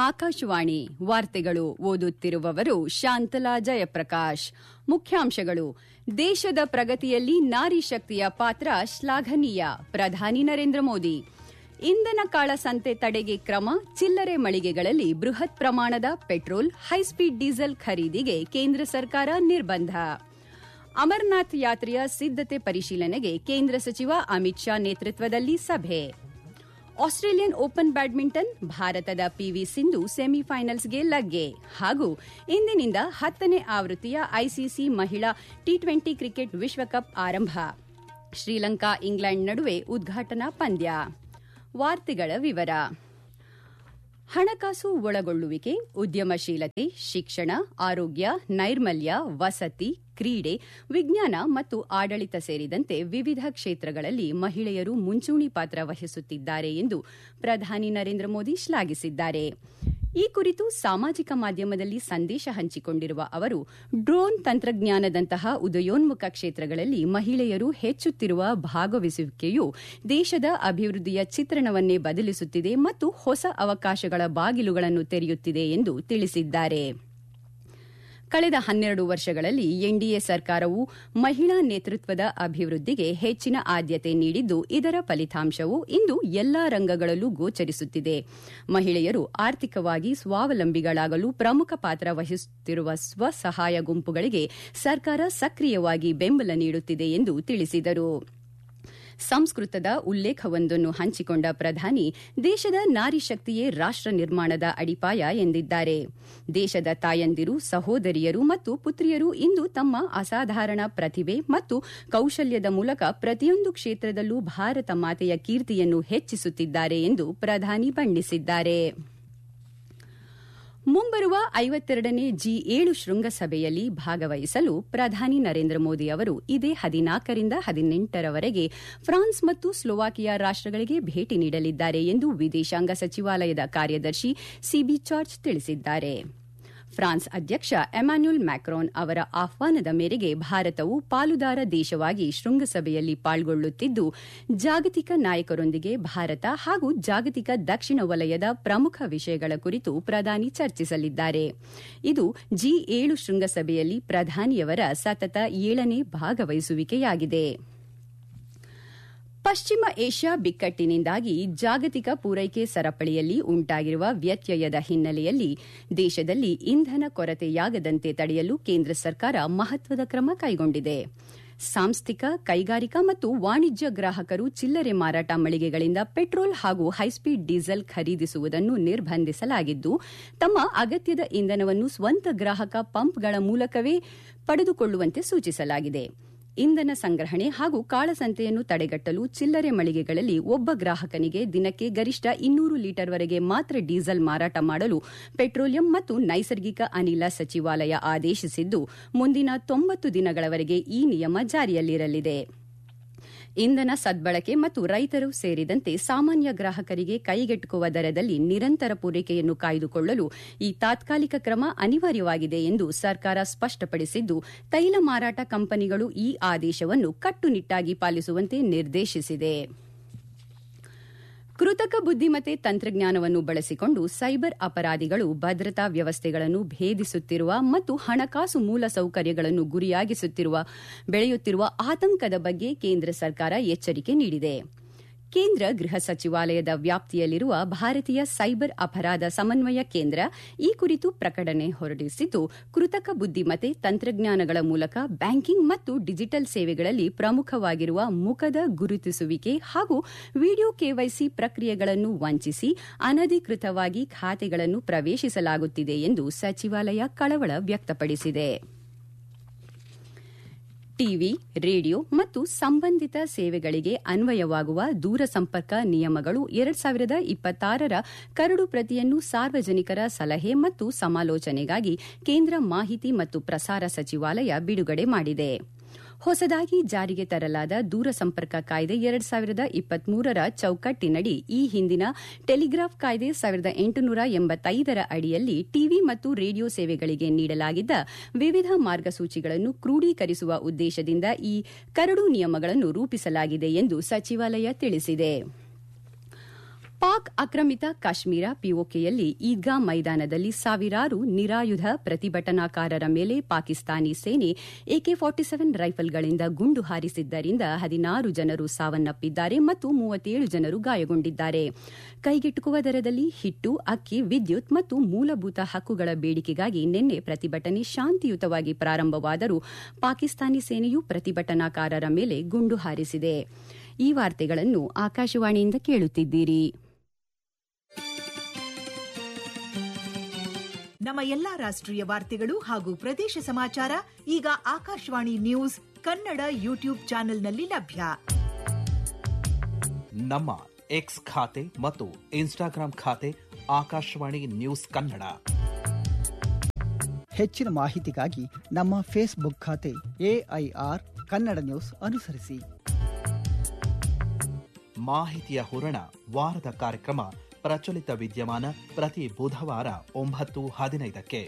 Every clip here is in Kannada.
ಆಕಾಶವಾಣಿ ವಾರ್ತೆಗಳು ಓದುತ್ತಿರುವವರು ಶಾಂತಲಾ ಜಯಪ್ರಕಾಶ್ ಮುಖ್ಯಾಂಶಗಳು ದೇಶದ ಪ್ರಗತಿಯಲ್ಲಿ ನಾರಿ ಶಕ್ತಿಯ ಪಾತ್ರ ಶ್ಲಾಘನೀಯ ಪ್ರಧಾನಿ ನರೇಂದ್ರ ಮೋದಿ ಇಂಧನ ಕಾಳಸಂತೆ ತಡೆಗೆ ಕ್ರಮ ಚಿಲ್ಲರೆ ಮಳಿಗೆಗಳಲ್ಲಿ ಬೃಹತ್ ಪ್ರಮಾಣದ ಪೆಟ್ರೋಲ್ ಹೈಸ್ಪೀಡ್ ಡೀಸೆಲ್ ಖರೀದಿಗೆ ಕೇಂದ್ರ ಸರ್ಕಾರ ನಿರ್ಬಂಧ ಅಮರನಾಥ್ ಯಾತ್ರೆಯ ಸಿದ್ದತೆ ಪರಿಶೀಲನೆಗೆ ಕೇಂದ್ರ ಸಚಿವ ಅಮಿತ್ ಶಾ ನೇತೃತ್ವದಲ್ಲಿ ಸಭೆ ಆಸ್ಟ್ರೇಲಿಯನ್ ಓಪನ್ ಬ್ಯಾಡ್ಮಿಂಟನ್ ಭಾರತದ ಪಿವಿ ಸಿಂಧು ಸೆಮಿಫೈನಲ್ಸ್ಗೆ ಲಗ್ಗೆ ಹಾಗೂ ಇಂದಿನಿಂದ ಹತ್ತನೇ ಆವೃತ್ತಿಯ ಐಸಿಸಿ ಮಹಿಳಾ ಟಿ ಟ್ವೆಂಟಿ ಕ್ರಿಕೆಟ್ ವಿಶ್ವಕಪ್ ಆರಂಭ ಶ್ರೀಲಂಕಾ ಇಂಗ್ಲೆಂಡ್ ನಡುವೆ ಉದ್ಘಾಟನಾ ಪಂದ್ಯ ವಾರ್ತೆಗಳ ವಿವರ ಹಣಕಾಸು ಒಳಗೊಳ್ಳುವಿಕೆ ಉದ್ಯಮಶೀಲತೆ ಶಿಕ್ಷಣ ಆರೋಗ್ಯ ನೈರ್ಮಲ್ಯ ವಸತಿ ಕ್ರೀಡೆ ವಿಜ್ಞಾನ ಮತ್ತು ಆಡಳಿತ ಸೇರಿದಂತೆ ವಿವಿಧ ಕ್ಷೇತ್ರಗಳಲ್ಲಿ ಮಹಿಳೆಯರು ಮುಂಚೂಣಿ ಪಾತ್ರ ವಹಿಸುತ್ತಿದ್ದಾರೆ ಎಂದು ಪ್ರಧಾನಿ ನರೇಂದ್ರ ಮೋದಿ ಶ್ಲಾಘಿಸಿದ್ದಾರೆ ಈ ಕುರಿತು ಸಾಮಾಜಿಕ ಮಾಧ್ಯಮದಲ್ಲಿ ಸಂದೇಶ ಹಂಚಿಕೊಂಡಿರುವ ಅವರು ಡ್ರೋನ್ ತಂತ್ರಜ್ಞಾನದಂತಹ ಉದಯೋನ್ಮುಖ ಕ್ಷೇತ್ರಗಳಲ್ಲಿ ಮಹಿಳೆಯರು ಹೆಚ್ಚುತ್ತಿರುವ ಭಾಗವಹಿಸುವಿಕೆಯು ದೇಶದ ಅಭಿವೃದ್ಧಿಯ ಚಿತ್ರಣವನ್ನೇ ಬದಲಿಸುತ್ತಿದೆ ಮತ್ತು ಹೊಸ ಅವಕಾಶಗಳ ಬಾಗಿಲುಗಳನ್ನು ತೆರೆಯುತ್ತಿದೆ ಎಂದು ತಿಳಿಸಿದ್ದಾರೆ ಕಳೆದ ಹನ್ನೆರಡು ವರ್ಷಗಳಲ್ಲಿ ಎನ್ಡಿಎ ಸರ್ಕಾರವು ಮಹಿಳಾ ನೇತೃತ್ವದ ಅಭಿವೃದ್ಧಿಗೆ ಹೆಚ್ಚಿನ ಆದ್ಯತೆ ನೀಡಿದ್ದು ಇದರ ಫಲಿತಾಂಶವು ಇಂದು ಎಲ್ಲಾ ರಂಗಗಳಲ್ಲೂ ಗೋಚರಿಸುತ್ತಿದೆ ಮಹಿಳೆಯರು ಆರ್ಥಿಕವಾಗಿ ಸ್ವಾವಲಂಬಿಗಳಾಗಲು ಪ್ರಮುಖ ಪಾತ್ರ ವಹಿಸುತ್ತಿರುವ ಸ್ವಸಹಾಯ ಗುಂಪುಗಳಿಗೆ ಸರ್ಕಾರ ಸಕ್ರಿಯವಾಗಿ ಬೆಂಬಲ ನೀಡುತ್ತಿದೆ ಎಂದು ತಿಳಿಸಿದರು ಸಂಸ್ಕೃತದ ಉಲ್ಲೇಖವೊಂದನ್ನು ಹಂಚಿಕೊಂಡ ಪ್ರಧಾನಿ ದೇಶದ ನಾರಿ ಶಕ್ತಿಯೇ ರಾಷ್ಟ ನಿರ್ಮಾಣದ ಅಡಿಪಾಯ ಎಂದಿದ್ದಾರೆ ದೇಶದ ತಾಯಂದಿರು ಸಹೋದರಿಯರು ಮತ್ತು ಪುತ್ರಿಯರು ಇಂದು ತಮ್ಮ ಅಸಾಧಾರಣ ಪ್ರತಿಭೆ ಮತ್ತು ಕೌಶಲ್ಯದ ಮೂಲಕ ಪ್ರತಿಯೊಂದು ಕ್ಷೇತ್ರದಲ್ಲೂ ಭಾರತ ಮಾತೆಯ ಕೀರ್ತಿಯನ್ನು ಹೆಚ್ಚಿಸುತ್ತಿದ್ದಾರೆ ಎಂದು ಪ್ರಧಾನಿ ಬಣ್ಣಿಸಿದ್ದಾರೆ ಮುಂಬರುವ ಐವತ್ತೆರಡನೇ ಜಿ ಏಳು ಶೃಂಗಸಭೆಯಲ್ಲಿ ಭಾಗವಹಿಸಲು ಪ್ರಧಾನಿ ನರೇಂದ್ರ ಮೋದಿ ಅವರು ಇದೇ ಹದಿನಾಲ್ಕರಿಂದ ಹದಿನೆಂಟರವರೆಗೆ ಫ್ರಾನ್ಸ್ ಮತ್ತು ಸ್ಲೋವಾಕಿಯಾ ರಾಷ್ಟಗಳಿಗೆ ಭೇಟಿ ನೀಡಲಿದ್ದಾರೆ ಎಂದು ವಿದೇಶಾಂಗ ಸಚಿವಾಲಯದ ಕಾರ್ಯದರ್ಶಿ ಸಿಬಿ ಜಾರ್ಜ್ ತಿಳಿಸಿದ್ದಾರೆ ಫ್ರಾನ್ಸ್ ಅಧ್ಯಕ್ಷ ಎಮ್ಯಾನ್ಯುಲ್ ಮ್ಯಾಕ್ರೋನ್ ಅವರ ಆಹ್ವಾನದ ಮೇರೆಗೆ ಭಾರತವು ಪಾಲುದಾರ ದೇಶವಾಗಿ ಶೃಂಗಸಭೆಯಲ್ಲಿ ಪಾಲ್ಗೊಳ್ಳುತ್ತಿದ್ದು ಜಾಗತಿಕ ನಾಯಕರೊಂದಿಗೆ ಭಾರತ ಹಾಗೂ ಜಾಗತಿಕ ದಕ್ಷಿಣ ವಲಯದ ಪ್ರಮುಖ ವಿಷಯಗಳ ಕುರಿತು ಪ್ರಧಾನಿ ಚರ್ಚಿಸಲಿದ್ದಾರೆ ಇದು ಜಿ ಏಳು ಶೃಂಗಸಭೆಯಲ್ಲಿ ಪ್ರಧಾನಿಯವರ ಸತತ ಏಳನೇ ಭಾಗವಹಿಸುವಿಕೆಯಾಗಿದೆ ಪಶ್ಚಿಮ ಏಷ್ಯಾ ಬಿಕ್ಕಟ್ಟಿನಿಂದಾಗಿ ಜಾಗತಿಕ ಪೂರೈಕೆ ಸರಪಳಿಯಲ್ಲಿ ಉಂಟಾಗಿರುವ ವ್ಯತ್ಯಯದ ಹಿನ್ನೆಲೆಯಲ್ಲಿ ದೇಶದಲ್ಲಿ ಇಂಧನ ಕೊರತೆಯಾಗದಂತೆ ತಡೆಯಲು ಕೇಂದ್ರ ಸರ್ಕಾರ ಮಹತ್ವದ ಕ್ರಮ ಕೈಗೊಂಡಿದೆ ಸಾಂಸ್ಥಿಕ ಕೈಗಾರಿಕಾ ಮತ್ತು ವಾಣಿಜ್ಯ ಗ್ರಾಹಕರು ಚಿಲ್ಲರೆ ಮಾರಾಟ ಮಳಿಗೆಗಳಿಂದ ಪೆಟ್ರೋಲ್ ಹಾಗೂ ಹೈಸ್ಪೀಡ್ ಡೀಸೆಲ್ ಖರೀದಿಸುವುದನ್ನು ನಿರ್ಬಂಧಿಸಲಾಗಿದ್ದು ತಮ್ಮ ಅಗತ್ಯದ ಇಂಧನವನ್ನು ಸ್ವಂತ ಗ್ರಾಹಕ ಪಂಪ್ಗಳ ಮೂಲಕವೇ ಪಡೆದುಕೊಳ್ಳುವಂತೆ ಸೂಚಿಸಲಾಗಿದೆ ಇಂಧನ ಸಂಗ್ರಹಣೆ ಹಾಗೂ ಕಾಳಸಂತೆಯನ್ನು ತಡೆಗಟ್ಟಲು ಚಿಲ್ಲರೆ ಮಳಿಗೆಗಳಲ್ಲಿ ಒಬ್ಬ ಗ್ರಾಹಕನಿಗೆ ದಿನಕ್ಕೆ ಗರಿಷ್ಠ ಇನ್ನೂರು ಲೀಟರ್ವರೆಗೆ ಮಾತ್ರ ಡೀಸೆಲ್ ಮಾರಾಟ ಮಾಡಲು ಪೆಟ್ರೋಲಿಯಂ ಮತ್ತು ನೈಸರ್ಗಿಕ ಅನಿಲ ಸಚಿವಾಲಯ ಆದೇಶಿಸಿದ್ದು ಮುಂದಿನ ತೊಂಬತ್ತು ದಿನಗಳವರೆಗೆ ಈ ನಿಯಮ ಜಾರಿಯಲ್ಲಿರಲಿದೆ ಇಂಧನ ಸದ್ಬಳಕೆ ಮತ್ತು ರೈತರು ಸೇರಿದಂತೆ ಸಾಮಾನ್ಯ ಗ್ರಾಹಕರಿಗೆ ಕೈಗೆಟುಕುವ ದರದಲ್ಲಿ ನಿರಂತರ ಪೂರೈಕೆಯನ್ನು ಕಾಯ್ದುಕೊಳ್ಳಲು ಈ ತಾತ್ಕಾಲಿಕ ಕ್ರಮ ಅನಿವಾರ್ಯವಾಗಿದೆ ಎಂದು ಸರ್ಕಾರ ಸ್ಪಷ್ಟಪಡಿಸಿದ್ದು ತೈಲ ಮಾರಾಟ ಕಂಪನಿಗಳು ಈ ಆದೇಶವನ್ನು ಕಟ್ಟುನಿಟ್ಟಾಗಿ ಪಾಲಿಸುವಂತೆ ನಿರ್ದೇಶಿಸಿದೆ ಕೃತಕ ಬುದ್ದಿಮತ್ತೆ ತಂತ್ರಜ್ಞಾನವನ್ನು ಬಳಸಿಕೊಂಡು ಸೈಬರ್ ಅಪರಾಧಿಗಳು ಭದ್ರತಾ ವ್ಯವಸ್ಥೆಗಳನ್ನು ಭೇದಿಸುತ್ತಿರುವ ಮತ್ತು ಹಣಕಾಸು ಮೂಲಸೌಕರ್ಯಗಳನ್ನು ಗುರಿಯಾಗಿಸುತ್ತಿರುವ ಬೆಳೆಯುತ್ತಿರುವ ಆತಂಕದ ಬಗ್ಗೆ ಕೇಂದ್ರ ಸರ್ಕಾರ ಎಚ್ಚರಿಕೆ ನೀಡಿದೆ ಕೇಂದ್ರ ಗೃಹ ಸಚಿವಾಲಯದ ವ್ಯಾಪ್ತಿಯಲ್ಲಿರುವ ಭಾರತೀಯ ಸೈಬರ್ ಅಪರಾಧ ಸಮನ್ವಯ ಕೇಂದ್ರ ಈ ಕುರಿತು ಪ್ರಕಟಣೆ ಹೊರಡಿಸಿದ್ದು ಕೃತಕ ಬುದ್ದಿಮತ್ತೆ ತಂತ್ರಜ್ಞಾನಗಳ ಮೂಲಕ ಬ್ಯಾಂಕಿಂಗ್ ಮತ್ತು ಡಿಜಿಟಲ್ ಸೇವೆಗಳಲ್ಲಿ ಪ್ರಮುಖವಾಗಿರುವ ಮುಖದ ಗುರುತಿಸುವಿಕೆ ಹಾಗೂ ವಿಡಿಯೋ ಕೆವೈಸಿ ಪ್ರಕ್ರಿಯೆಗಳನ್ನು ವಂಚಿಸಿ ಅನಧಿಕೃತವಾಗಿ ಖಾತೆಗಳನ್ನು ಪ್ರವೇಶಿಸಲಾಗುತ್ತಿದೆ ಎಂದು ಸಚಿವಾಲಯ ಕಳವಳ ವ್ಯಕ್ತಪಡಿಸಿದೆ ಟಿವಿ ರೇಡಿಯೋ ಮತ್ತು ಸಂಬಂಧಿತ ಸೇವೆಗಳಿಗೆ ಅನ್ವಯವಾಗುವ ದೂರಸಂಪರ್ಕ ನಿಯಮಗಳು ಎರಡ್ ಸಾವಿರದ ಇಪ್ಪತ್ತಾರರ ಕರಡು ಪ್ರತಿಯನ್ನು ಸಾರ್ವಜನಿಕರ ಸಲಹೆ ಮತ್ತು ಸಮಾಲೋಚನೆಗಾಗಿ ಕೇಂದ್ರ ಮಾಹಿತಿ ಮತ್ತು ಪ್ರಸಾರ ಸಚಿವಾಲಯ ಬಿಡುಗಡೆ ಮಾಡಿದೆ ಹೊಸದಾಗಿ ಜಾರಿಗೆ ತರಲಾದ ದೂರಸಂಪರ್ಕ ಕಾಯ್ದೆ ಎರಡ್ ಸಾವಿರದ ಇಪ್ಪತ್ಮೂರರ ಚೌಕಟ್ಟಿನಡಿ ಈ ಹಿಂದಿನ ಟೆಲಿಗ್ರಾಫ್ ಕಾಯ್ದೆ ಸಾವಿರದ ಎಂಟುನೂರ ಎಂಬತ್ತೈದರ ಅಡಿಯಲ್ಲಿ ಟಿವಿ ಮತ್ತು ರೇಡಿಯೋ ಸೇವೆಗಳಿಗೆ ನೀಡಲಾಗಿದ್ದ ವಿವಿಧ ಮಾರ್ಗಸೂಚಿಗಳನ್ನು ಕ್ರೋಢೀಕರಿಸುವ ಉದ್ದೇಶದಿಂದ ಈ ಕರಡು ನಿಯಮಗಳನ್ನು ರೂಪಿಸಲಾಗಿದೆ ಎಂದು ಸಚಿವಾಲಯ ತಿಳಿಸಿದೆ ಪಾಕ್ ಆಕ್ರಮಿತ ಕಾಶ್ಮೀರ ಪಿಒಕೆಯಲ್ಲಿ ಈದ್ಗಾ ಮೈದಾನದಲ್ಲಿ ಸಾವಿರಾರು ನಿರಾಯುಧ ಪ್ರತಿಭಟನಾಕಾರರ ಮೇಲೆ ಪಾಕಿಸ್ತಾನಿ ಸೇನೆ ಎಕೆ ಫಾರ್ಟಿ ಸೆವೆನ್ ರೈಫಲ್ಗಳಿಂದ ಗುಂಡು ಹಾರಿಸಿದ್ದರಿಂದ ಹದಿನಾರು ಜನರು ಸಾವನ್ನಪ್ಪಿದ್ದಾರೆ ಮತ್ತು ಮೂವತ್ತೇಳು ಜನರು ಗಾಯಗೊಂಡಿದ್ದಾರೆ ಕೈಗೆಟುಕುವ ದರದಲ್ಲಿ ಹಿಟ್ಟು ಅಕ್ಕಿ ವಿದ್ಯುತ್ ಮತ್ತು ಮೂಲಭೂತ ಹಕ್ಕುಗಳ ಬೇಡಿಕೆಗಾಗಿ ನಿನ್ನೆ ಪ್ರತಿಭಟನೆ ಶಾಂತಿಯುತವಾಗಿ ಪ್ರಾರಂಭವಾದರೂ ಪಾಕಿಸ್ತಾನಿ ಸೇನೆಯು ಪ್ರತಿಭಟನಾಕಾರರ ಮೇಲೆ ಗುಂಡು ಹಾರಿಸಿದೆ ಈ ವಾರ್ತೆಗಳನ್ನು ಆಕಾಶವಾಣಿಯಿಂದ ಕೇಳುತ್ತಿದ್ದೀರಿ ನಮ್ಮ ಎಲ್ಲಾ ರಾಷ್ಟ್ರೀಯ ವಾರ್ತೆಗಳು ಹಾಗೂ ಪ್ರದೇಶ ಸಮಾಚಾರ ಈಗ ಆಕಾಶವಾಣಿ ನ್ಯೂಸ್ ಕನ್ನಡ ಯೂಟ್ಯೂಬ್ ಚಾನೆಲ್ನಲ್ಲಿ ಲಭ್ಯ ನಮ್ಮ ಎಕ್ಸ್ ಖಾತೆ ಮತ್ತು ಇನ್ಸ್ಟಾಗ್ರಾಂ ಖಾತೆ ಆಕಾಶವಾಣಿ ನ್ಯೂಸ್ ಕನ್ನಡ ಹೆಚ್ಚಿನ ಮಾಹಿತಿಗಾಗಿ ನಮ್ಮ ಫೇಸ್ಬುಕ್ ಖಾತೆ ಎಐಆರ್ ಕನ್ನಡ ನ್ಯೂಸ್ ಅನುಸರಿಸಿ ಮಾಹಿತಿಯ ಹೂರಣ ವಾರದ ಕಾರ್ಯಕ್ರಮ ಪ್ರಚಲಿತ ವಿದ್ಯಮಾನ ಪ್ರತಿ ಬುಧವಾರ ಒಂಬತ್ತು ಹದಿನೈದಕ್ಕೆ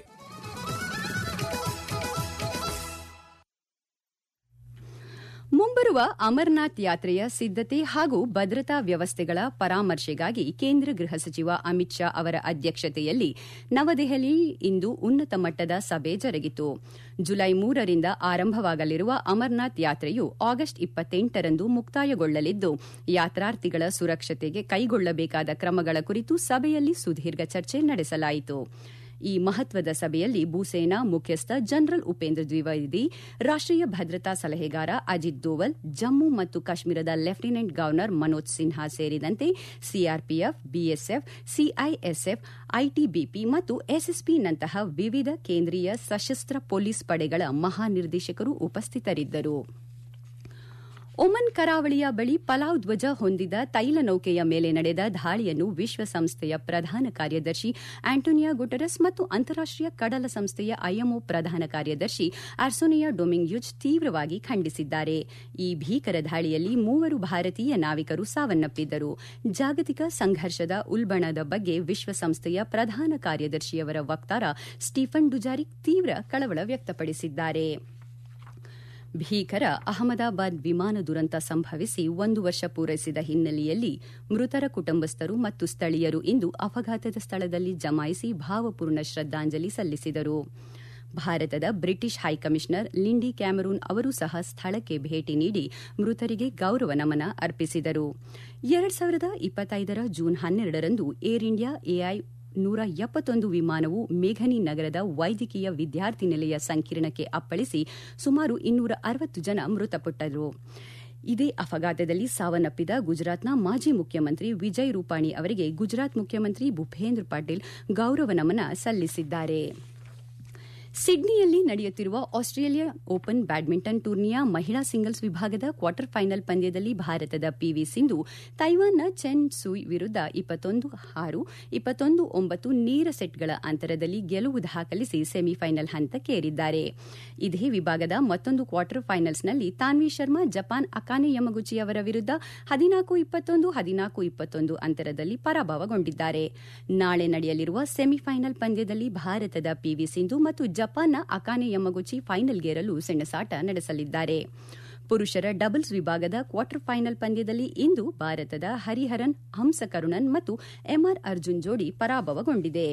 ಮುಂಬರುವ ಅಮರನಾಥ್ ಯಾತ್ರೆಯ ಸಿದ್ದತೆ ಹಾಗೂ ಭದ್ರತಾ ವ್ಯವಸ್ಥೆಗಳ ಪರಾಮರ್ಶೆಗಾಗಿ ಕೇಂದ್ರ ಗೃಹ ಸಚಿವ ಅಮಿತ್ ಶಾ ಅವರ ಅಧ್ಯಕ್ಷತೆಯಲ್ಲಿ ನವದೆಹಲಿ ಇಂದು ಉನ್ನತ ಮಟ್ಟದ ಸಭೆ ಜರುಗಿತು ಜುಲೈ ಮೂರರಿಂದ ಆರಂಭವಾಗಲಿರುವ ಅಮರನಾಥ್ ಯಾತ್ರೆಯು ಆಗಸ್ಟ್ ಇಪ್ಪತ್ತೆಂಟರಂದು ಮುಕ್ತಾಯಗೊಳ್ಳಲಿದ್ದು ಯಾತ್ರಾರ್ಥಿಗಳ ಸುರಕ್ಷತೆಗೆ ಕೈಗೊಳ್ಳಬೇಕಾದ ಕ್ರಮಗಳ ಕುರಿತು ಸಭೆಯಲ್ಲಿ ಸುದೀರ್ಘ ಚರ್ಚೆ ನಡೆಸಲಾಯಿತು ಈ ಮಹತ್ವದ ಸಭೆಯಲ್ಲಿ ಭೂಸೇನಾ ಮುಖ್ಯಸ್ಥ ಜನರಲ್ ಉಪೇಂದ್ರ ದ್ವಿವೇದಿ ರಾಷ್ಟೀಯ ಭದ್ರತಾ ಸಲಹೆಗಾರ ಅಜಿತ್ ದೋವಲ್ ಜಮ್ಮು ಮತ್ತು ಕಾಶ್ಮೀರದ ಲೆಫ್ಟಿನೆಂಟ್ ಗವರ್ನರ್ ಮನೋಜ್ ಸಿನ್ಹಾ ಸೇರಿದಂತೆ ಸಿಆರ್ಪಿಎಫ್ ಬಿಎಸ್ಎಫ್ ಸಿಐಎಸ್ಎಫ್ ಐಟಿಬಿಪಿ ಮತ್ತು ಎಸ್ಎಸ್ಪಿನಂತಹ ವಿವಿಧ ಕೇಂದ್ರೀಯ ಸಶಸ್ತ್ರ ಪೊಲೀಸ್ ಪಡೆಗಳ ಮಹಾನಿರ್ದೇಶಕರು ಉಪಸ್ಥಿತರಿದ್ದರು ಒಮನ್ ಕರಾವಳಿಯ ಬಳಿ ಪಲಾವ್ ಧ್ವಜ ಹೊಂದಿದ ತೈಲ ನೌಕೆಯ ಮೇಲೆ ನಡೆದ ದಾಳಿಯನ್ನು ವಿಶ್ವಸಂಸ್ಥೆಯ ಪ್ರಧಾನ ಕಾರ್ಯದರ್ಶಿ ಆಂಟೋನಿಯಾ ಗುಟೆರಸ್ ಮತ್ತು ಅಂತಾರಾಷ್ಟೀಯ ಕಡಲ ಸಂಸ್ಥೆಯ ಐಎಂಒ ಪ್ರಧಾನ ಕಾರ್ಯದರ್ಶಿ ಆರ್ಸೋನಿಯಾ ಡೊಮಿಂಗ್ಯುಜ್ ತೀವ್ರವಾಗಿ ಖಂಡಿಸಿದ್ದಾರೆ ಈ ಭೀಕರ ದಾಳಿಯಲ್ಲಿ ಮೂವರು ಭಾರತೀಯ ನಾವಿಕರು ಸಾವನ್ನಪ್ಪಿದ್ದರು ಜಾಗತಿಕ ಸಂಘರ್ಷದ ಉಲ್ಬಣದ ಬಗ್ಗೆ ವಿಶ್ವಸಂಸ್ಥೆಯ ಪ್ರಧಾನ ಕಾರ್ಯದರ್ಶಿಯವರ ವಕ್ತಾರ ಸ್ಟೀಫನ್ ಡುಜಾರಿಕ್ ತೀವ್ರ ಕಳವಳ ವ್ಯಕ್ತಪಡಿಸಿದ್ದಾರೆ ಭೀಕರ ಅಹಮದಾಬಾದ್ ವಿಮಾನ ದುರಂತ ಸಂಭವಿಸಿ ಒಂದು ವರ್ಷ ಪೂರೈಸಿದ ಹಿನ್ನೆಲೆಯಲ್ಲಿ ಮೃತರ ಕುಟುಂಬಸ್ಥರು ಮತ್ತು ಸ್ಥಳೀಯರು ಇಂದು ಅಪಘಾತದ ಸ್ಥಳದಲ್ಲಿ ಜಮಾಯಿಸಿ ಭಾವಪೂರ್ಣ ಶ್ರದ್ದಾಂಜಲಿ ಸಲ್ಲಿಸಿದರು ಭಾರತದ ಬ್ರಿಟಿಷ್ ಹೈಕಮಿಷನರ್ ಲಿಂಡಿ ಕ್ಯಾಮರೂನ್ ಅವರು ಸಹ ಸ್ಥಳಕ್ಕೆ ಭೇಟಿ ನೀಡಿ ಮೃತರಿಗೆ ಗೌರವ ನಮನ ಅರ್ಪಿಸಿದರು ಎರಡ್ ಸಾವಿರದ ಇಪ್ಪತ್ತೈದರ ಜೂನ್ ಹನ್ನೆರಡರಂದು ಏರ್ ಇಂಡಿಯಾ ಎಐ ನೂರ ಎಪ್ಪತ್ತೊಂದು ವಿಮಾನವು ಮೇಘನಿ ನಗರದ ವೈದ್ಯಕೀಯ ವಿದ್ಯಾರ್ಥಿ ನಿಲಯ ಸಂಕೀರ್ಣಕ್ಕೆ ಅಪ್ಪಳಿಸಿ ಸುಮಾರು ಇನ್ನೂರ ಅರವತ್ತು ಜನ ಮೃತಪಟ್ಟರು ಇದೇ ಅಪಘಾತದಲ್ಲಿ ಸಾವನ್ನಪ್ಪಿದ ಗುಜರಾತ್ನ ಮಾಜಿ ಮುಖ್ಯಮಂತ್ರಿ ವಿಜಯ್ ರೂಪಾಣಿ ಅವರಿಗೆ ಗುಜರಾತ್ ಮುಖ್ಯಮಂತ್ರಿ ಭೂಪೇಂದ್ರ ಪಾಟೀಲ್ ಗೌರವ ನಮನ ಸಲ್ಲಿಸಿದ್ದಾರೆ ಸಿಡ್ನಿಯಲ್ಲಿ ನಡೆಯುತ್ತಿರುವ ಆಸ್ಟ್ರೇಲಿಯಾ ಓಪನ್ ಬ್ಯಾಡ್ಮಿಂಟನ್ ಟೂರ್ನಿಯ ಮಹಿಳಾ ಸಿಂಗಲ್ಸ್ ವಿಭಾಗದ ಕ್ವಾರ್ಟರ್ ಫೈನಲ್ ಪಂದ್ಯದಲ್ಲಿ ಭಾರತದ ಪಿವಿ ಸಿಂಧು ತೈವಾನ್ನ ಚೆನ್ ಸುಯ್ ವಿರುದ್ಧ ಇಪ್ಪತ್ತೊಂದು ಆರು ಇಪ್ಪತ್ತೊಂದು ಒಂಬತ್ತು ನೇರ ಸೆಟ್ಗಳ ಅಂತರದಲ್ಲಿ ಗೆಲುವು ದಾಖಲಿಸಿ ಸೆಮಿಫೈನಲ್ ಹಂತಕ್ಕೇರಿದ್ದಾರೆ ಇದೇ ವಿಭಾಗದ ಮತ್ತೊಂದು ಕ್ವಾರ್ಟರ್ ಫೈನಲ್ಸ್ನಲ್ಲಿ Tanvi Sharma Japan Akane Yamaguchi ಅವರ ವಿರುದ್ಧ ಹದಿನಾಲ್ಕು ಇಪ್ಪತ್ತೊಂದು ಹದಿನಾಲ್ಕು ಇಪ್ಪತ್ತೊಂದು ಅಂತರದಲ್ಲಿ ಪರಾಭವಗೊಂಡಿದ್ದಾರೆ ನಾಳೆ ನಡೆಯಲಿರುವ ಸೆಮಿಫೈನಲ್ ಪಂದ್ಯದಲ್ಲಿ ಭಾರತದ ಪಿವಿ ಸಿಂಧು ಮತ್ತು ಜಪಾನ್ನ ಅಕಾನೆ ಯಮಗುಚಿ ಫೈನಲ್ಗೇರಲು ಸೆಣಸಾಟ ನಡೆಸಲಿದ್ದಾರೆ ಪುರುಷರ ಡಬಲ್ಸ್ ವಿಭಾಗದ ಕ್ವಾರ್ಟರ್ ಫೈನಲ್ ಪಂದ್ಯದಲ್ಲಿ ಇಂದು ಭಾರತದ ಹರಿಹರನ್ ಹಂಸಕರುಣನ್ ಮತ್ತು ಎಂಆರ್ ಅರ್ಜುನ್ ಜೋಡಿ ಪರಾಭವಗೊಂಡಿದೆ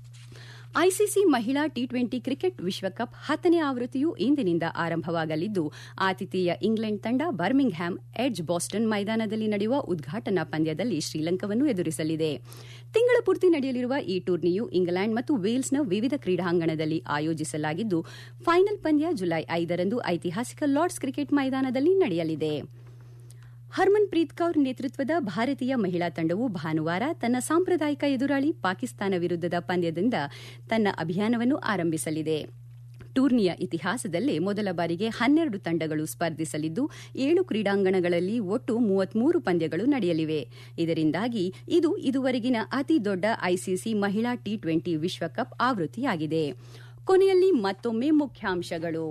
ಐಸಿಸಿ ಮಹಿಳಾ ಟಿ ಟ್ವೆಂಟಿ ಕ್ರಿಕೆಟ್ ವಿಶ್ವಕಪ್ ಹತ್ತನೇ ಆವೃತ್ತಿಯು ಇಂದಿನಿಂದ ಆರಂಭವಾಗಲಿದ್ದು ಆತಿಥೇಯ ಇಂಗ್ಲೆಂಡ್ ತಂಡ ಬರ್ಮಿಂಗ್ ಹ್ಯಾಮ್ ಎಡ್ಜ್ ಬಾಸ್ಟನ್ ಮೈದಾನದಲ್ಲಿ ನಡೆಯುವ ಉದ್ಘಾಟನಾ ಪಂದ್ಯದಲ್ಲಿ ಶ್ರೀಲಂಕಾವನ್ನು ಎದುರಿಸಲಿದೆ ತಿಂಗಳ ಪೂರ್ತಿ ನಡೆಯಲಿರುವ ಈ ಟೂರ್ನಿಯು ಇಂಗ್ಲೆಂಡ್ ಮತ್ತು ವೇಲ್ಸ್ನ ವಿವಿಧ ಕ್ರೀಡಾಂಗಣದಲ್ಲಿ ಆಯೋಜಿಸಲಾಗಿದ್ದು ಫೈನಲ್ ಪಂದ್ಯ ಜುಲೈ ಐದರಂದು ಐತಿಹಾಸಿಕ ಲಾರ್ಡ್ಸ್ ಕ್ರಿಕೆಟ್ ಮೈದಾನದಲ್ಲಿ ನಡೆಯಲಿದೆ ಹರ್ಮನ್ ಪ್ರೀತ್ ಕೌರ್ ನೇತೃತ್ವದ ಭಾರತೀಯ ಮಹಿಳಾ ತಂಡವು ಭಾನುವಾರ ತನ್ನ ಸಾಂಪ್ರದಾಯಿಕ ಎದುರಾಳಿ ಪಾಕಿಸ್ತಾನ ವಿರುದ್ಧದ ಪಂದ್ಯದಿಂದ ತನ್ನ ಅಭಿಯಾನವನ್ನು ಆರಂಭಿಸಲಿದೆ ಟೂರ್ನಿಯ ಇತಿಹಾಸದಲ್ಲೇ ಮೊದಲ ಬಾರಿಗೆ ಹನ್ನೆರಡು ತಂಡಗಳು ಸ್ಪರ್ಧಿಸಲಿದ್ದು ಏಳು ಕ್ರೀಡಾಂಗಣಗಳಲ್ಲಿ ಒಟ್ಟು ಮೂವತ್ಮೂರು ಪಂದ್ಯಗಳು ನಡೆಯಲಿವೆ ಇದರಿಂದಾಗಿ ಇದು ಇದುವರೆಗಿನ ಅತಿ ದೊಡ್ಡ ಐಸಿಸಿ ಮಹಿಳಾ ಟಿ ಟ್ವೆಂಟಿ ವಿಶ್ವಕಪ್ ಆವೃತ್ತಿಯಾಗಿದೆ ಕೊನೆಯಲ್ಲಿ ಮತ್ತೊಮ್ಮೆ ಮುಖ್ಯಾಂಶಗಳು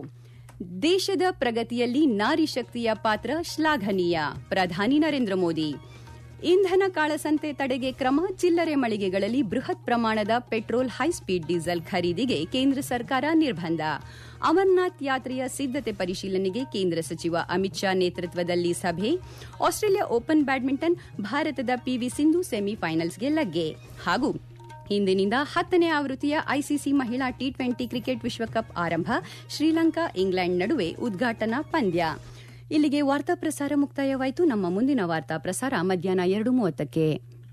ದೇಶದ ಪ್ರಗತಿಯಲ್ಲಿ ನಾರಿ ಶಕ್ತಿಯ ಪಾತ್ರ ಶ್ಲಾಘನೀಯ ಪ್ರಧಾನಿ ನರೇಂದ್ರ ಮೋದಿ ಇಂಧನ ಕಾಳಸಂತೆ ತಡೆಗೆ ಕ್ರಮ ಚಿಲ್ಲರೆ ಮಳಿಗೆಗಳಲ್ಲಿ ಬೃಹತ್ ಪ್ರಮಾಣದ ಪೆಟ್ರೋಲ್ ಹೈಸ್ಪೀಡ್ ಡೀಸೆಲ್ ಖರೀದಿಗೆ ಕೇಂದ್ರ ಸರ್ಕಾರ ನಿರ್ಬಂಧ ಅಮರನಾಥ್ ಯಾತ್ರೆಯ ಸಿದ್ದತೆ ಪರಿಶೀಲನೆಗೆ ಕೇಂದ್ರ ಸಚಿವ ಅಮಿತ್ ಶಾ ನೇತೃತ್ವದಲ್ಲಿ ಸಭೆ ಆಸ್ಟ್ರೇಲಿಯಾ ಓಪನ್ ಬ್ಯಾಡ್ಮಿಂಟನ್ ಭಾರತದ ಪಿವಿ ಸಿಂಧು ಸೆಮಿಫೈನಲ್ಸ್ಗೆ ಲಗ್ಗೆ ಹಾಗೂ ಇಂದಿನಿಂದ ಹತ್ತನೇ ಆವೃತ್ತಿಯ ಐಸಿಸಿ ಮಹಿಳಾ ಟಿ ಟ್ವೆಂಟಿ ಕ್ರಿಕೆಟ್ ವಿಶ್ವಕಪ್ ಆರಂಭ ಶ್ರೀಲಂಕಾ ಇಂಗ್ಲೆಂಡ್ ನಡುವೆ ಉದ್ಘಾಟನಾ ಪಂದ್ಯ ಇಲ್ಲಿಗೆ ವಾರ್ತಾ ಪ್ರಸಾರ ಮುಕ್ತಾಯವಾಯಿತು ನಮ್ಮ ಮುಂದಿನ ವಾರ್ತಾ ಪ್ರಸಾರ ಮಧ್ಯಾಹ್ನ ಎರಡು ಮೂವತ್ತಕ್ಕೆ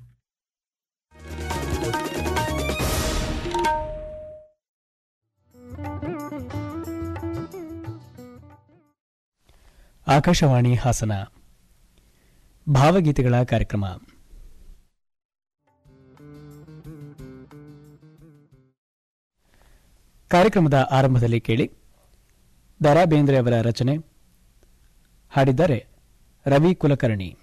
ಆಕಾಶವಾಣಿ ಹಾಸನ ಭಾವಗೀತೆಗಳ ಕಾರ್ಯಕ್ರಮ ಕಾರ್ಯಕ್ರಮದ ಆರಂಭದಲ್ಲಿ ಕೇಳಿ ದರಾ ಬೇಂದ್ರೆ ಅವರ ರಚನೆ ಹಾಡಿದ್ದಾರೆ ರವಿ ಕುಲಕರ್ಣಿ